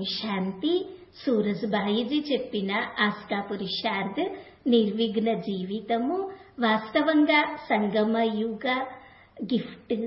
శాంతి సూరజ్బాయిజీ చెప్పిన ఆస్కా పురుషార్థ్ నిర్విఘ్న జీవితము వాస్తవంగా సంగమ యుగ గిఫ్ట్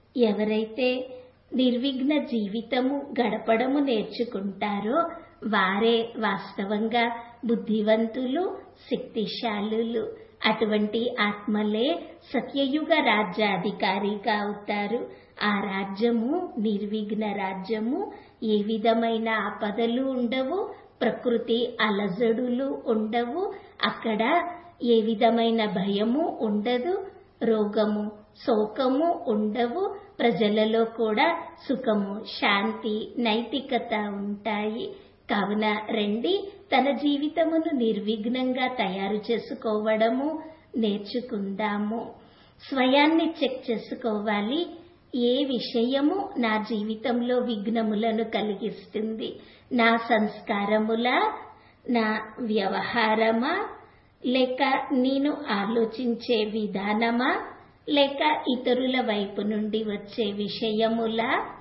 ఎవరైతే నిర్విఘ్న జీవితము గడపడము నేర్చుకుంటారో వారే వాస్తవంగా బుద్ధివంతులు శక్తిశాలులు అటువంటి ఆత్మలే సత్యయుగ రాజ్యాధికారిగా అవుతారు ఆ రాజ్యము నిర్విఘ్న రాజ్యము ఏ విధమైన ఆపదలు ఉండవు ప్రకృతి అలజడులు ఉండవు అక్కడ ఏ విధమైన భయము ఉండదు రోగము శోకము ఉండవు ప్రజలలో కూడా సుఖము శాంతి నైతికత ఉంటాయి కావున రండి తన జీవితమును నిర్విఘ్నంగా తయారు చేసుకోవడము నేర్చుకుందాము స్వయాన్ని చెక్ చేసుకోవాలి ఏ విషయము నా జీవితంలో విఘ్నములను కలిగిస్తుంది నా సంస్కారముల నా వ్యవహారమా లేక నేను ఆలోచించే విధానమా లేక ఇతరుల వైపు నుండి వచ్చే విషయముల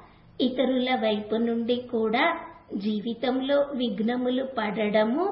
ఇతరుల వైపు నుండి కూడా జీవితంలో విఘ్నములు పడడము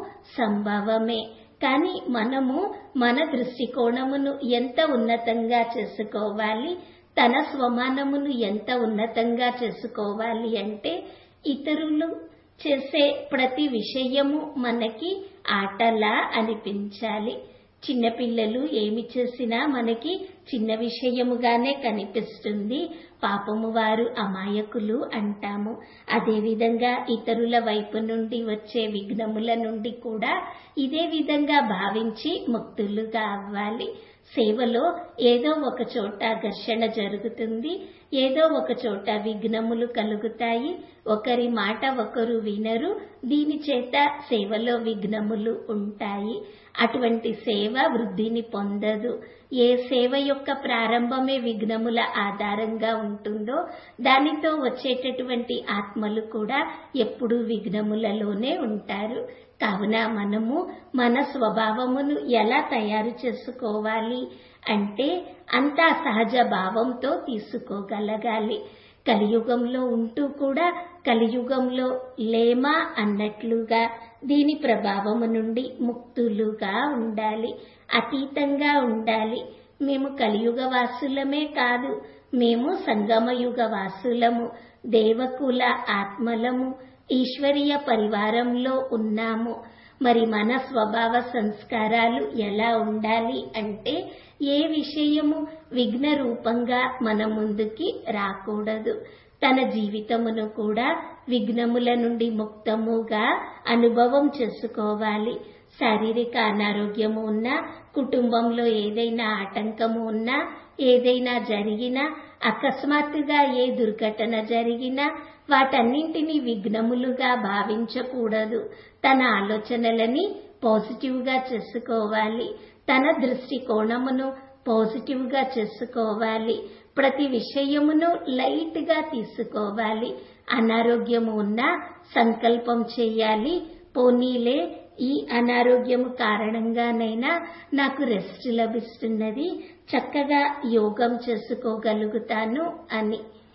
సంభవమే కానీ మనము మన దృష్టికోణమును ఎంత ఉన్నతంగా చేసుకోవాలి తన స్వమానమును ఎంత ఉన్నతంగా చేసుకోవాలి అంటే ఇతరులు చేసే ప్రతి విషయము మనకి ఆటలా అనిపించాలి చిన్నపిల్లలు ఏమి చేసినా మనకి చిన్న విషయముగానే కనిపిస్తుంది పాపము వారు అమాయకులు అంటాము అదేవిధంగా ఇతరుల వైపు నుండి వచ్చే విఘ్నముల నుండి కూడా ఇదే విధంగా భావించి ముక్తులుగా అవ్వాలి సేవలో ఏదో ఒక చోట ఘర్షణ జరుగుతుంది ఏదో ఒక చోట విఘ్నములు కలుగుతాయి ఒకరి మాట ఒకరు వినరు దీని చేత సేవలో విఘ్నములు ఉంటాయి అటువంటి సేవ వృద్ధిని పొందదు ఏ సేవ యొక్క ప్రారంభమే విఘ్నముల ఆధారంగా ఉంటుందో దానితో వచ్చేటటువంటి ఆత్మలు కూడా ఎప్పుడూ విఘ్నములలోనే ఉంటారు కావున మనము మన స్వభావమును ఎలా తయారు చేసుకోవాలి అంటే అంతా సహజ భావంతో తీసుకోగలగాలి కలియుగంలో ఉంటూ కూడా కలియుగంలో లేమా అన్నట్లుగా దీని ప్రభావము నుండి ముక్తులుగా ఉండాలి అతీతంగా ఉండాలి మేము కలియుగ వాసులమే కాదు మేము సంగమయుగ వాసులము దేవకుల ఆత్మలము ఈశ్వరీయ పరివారంలో ఉన్నాము మరి మన స్వభావ సంస్కారాలు ఎలా ఉండాలి అంటే ఏ విషయము విఘ్న రూపంగా మన ముందుకి రాకూడదు తన జీవితమును కూడా విఘ్నముల నుండి ముక్తముగా అనుభవం చేసుకోవాలి శారీరక అనారోగ్యము ఉన్నా కుటుంబంలో ఏదైనా ఆటంకము ఉన్నా ఏదైనా జరిగినా అకస్మాత్తుగా ఏ దుర్ఘటన జరిగినా వాటన్నింటినీ విఘ్నములుగా భావించకూడదు తన ఆలోచనలని పాజిటివ్ గా చేసుకోవాలి తన దృష్టికోణమును పాజిటివ్ గా చేసుకోవాలి ప్రతి విషయమును లైట్ గా తీసుకోవాలి అనారోగ్యము ఉన్నా సంకల్పం చేయాలి పోనీలే ఈ అనారోగ్యము కారణంగానైనా నాకు రెస్ట్ లభిస్తున్నది చక్కగా యోగం చేసుకోగలుగుతాను అని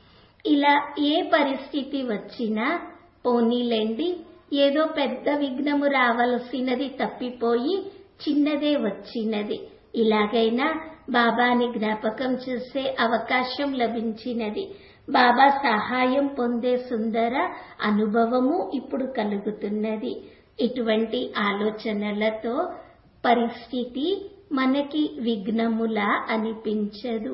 ఇలా ఏ పరిస్థితి వచ్చినా పోనీలేండి ఏదో పెద్ద విఘ్నము రావలసినది తప్పిపోయి చిన్నదే వచ్చినది ఇలాగైనా బాబాని జ్ఞాపకం చేసే అవకాశం లభించినది బాబా సహాయం పొందే సుందర అనుభవము ఇప్పుడు కలుగుతున్నది ఇటువంటి ఆలోచనలతో పరిస్థితి మనకి విఘ్నములా అనిపించదు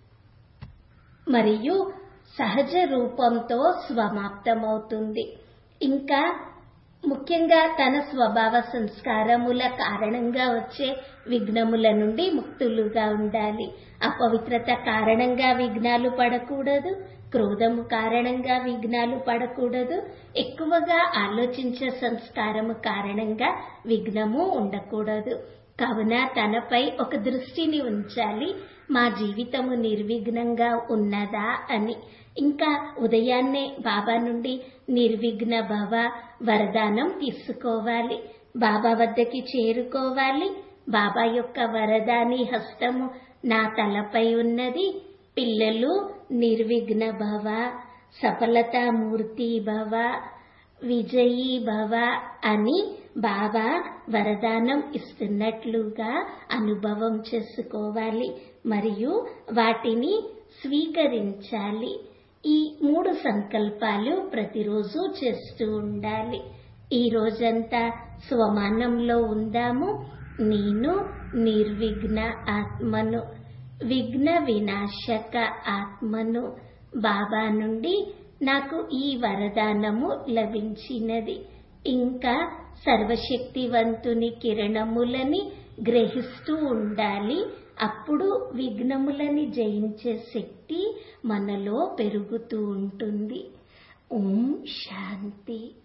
మరియు సహజ రూపంతో స్వమాప్తమవుతుంది ఇంకా ముఖ్యంగా తన స్వభావ సంస్కారముల కారణంగా వచ్చే విఘ్నముల నుండి ముక్తులుగా ఉండాలి అపవిత్రత కారణంగా విఘ్నాలు పడకూడదు క్రోధము కారణంగా విఘ్నాలు పడకూడదు ఎక్కువగా ఆలోచించే సంస్కారము కారణంగా విఘ్నము ఉండకూడదు కావున తనపై ఒక దృష్టిని ఉంచాలి మా జీవితము నిర్విఘ్నంగా ఉన్నదా అని ఇంకా ఉదయాన్నే బాబా నుండి నిర్విఘ్న భవ వరదానం తీసుకోవాలి బాబా వద్దకి చేరుకోవాలి బాబా యొక్క వరదాని హస్తము నా తలపై ఉన్నది పిల్లలు నిర్విఘ్న భవ సఫలతామూర్తి భవ విజయీ భవ అని బాబా వరదానం ఇస్తున్నట్లుగా అనుభవం చేసుకోవాలి మరియు వాటిని స్వీకరించాలి ఈ మూడు సంకల్పాలు ప్రతిరోజు చేస్తూ ఉండాలి ఈ రోజంతా స్వమానంలో ఉందాము నేను నిర్విఘ్న ఆత్మను విఘ్న వినాశక ఆత్మను బాబా నుండి నాకు ఈ వరదానము లభించినది ఇంకా సర్వశక్తివంతుని కిరణములని గ్రహిస్తూ ఉండాలి అప్పుడు విఘ్నములని జయించే శక్తి మనలో పెరుగుతూ ఉంటుంది ఓం శాంతి